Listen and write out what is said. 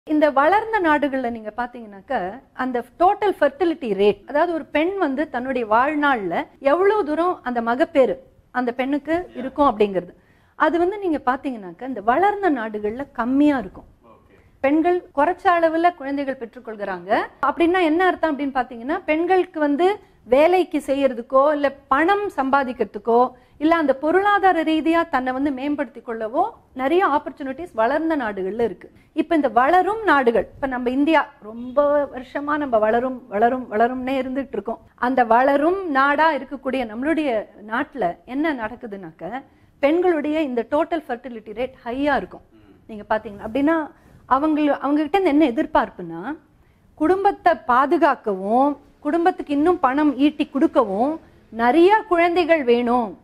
இந்த வளர்ந்த நாடுகள்ல நீங்க பாத்தீங்கன்னாக்க அந்த டோட்டல் ஃபெர்டிலிட்டி ரேட் அதாவது ஒரு பெண் வந்து தன்னுடைய வாழ்நாள்ல எவ்வளவு தூரம் அந்த மகப்பேறு அந்த பெண்ணுக்கு இருக்கும் அப்படிங்கிறது அது வந்து நீங்க பாத்தீங்கன்னாக்க இந்த வளர்ந்த நாடுகள்ல கம்மியா இருக்கும் பெண்கள் குறைச்ச அளவுல குழந்தைகள் பெற்றுக்கொள்கிறாங்க அப்படின்னா என்ன அர்த்தம் அப்படின்னு பாத்தீங்கன்னா பெண்களுக்கு வந்து வேலைக்கு செய்யறதுக்கோ இல்ல பணம் சம்பாதிக்கிறதுக்கோ இல்ல அந்த பொருளாதார ரீதியா தன்னை வந்து மேம்படுத்திக் கொள்ளவோ நிறைய ஆப்பர்ச்சுனிட்டிஸ் வளர்ந்த நாடுகள்ல இருக்கு இப்ப இந்த வளரும் நாடுகள் இப்ப நம்ம இந்தியா ரொம்ப வருஷமா நம்ம வளரும் வளரும் வளரும்னே இருந்துட்டு இருக்கோம் அந்த வளரும் நாடா இருக்கக்கூடிய நம்மளுடைய நாட்டுல என்ன நடக்குதுனாக்க பெண்களுடைய இந்த டோட்டல் ஃபெர்டிலிட்டி ரேட் ஹையா இருக்கும் நீங்க பாத்தீங்கன்னா அப்படின்னா அவங்க அவங்க கிட்ட இருந்து என்ன எதிர்பார்ப்புனா குடும்பத்தை பாதுகாக்கவும் குடும்பத்துக்கு இன்னும் பணம் ஈட்டி கொடுக்கவும் நிறைய குழந்தைகள் வேணும்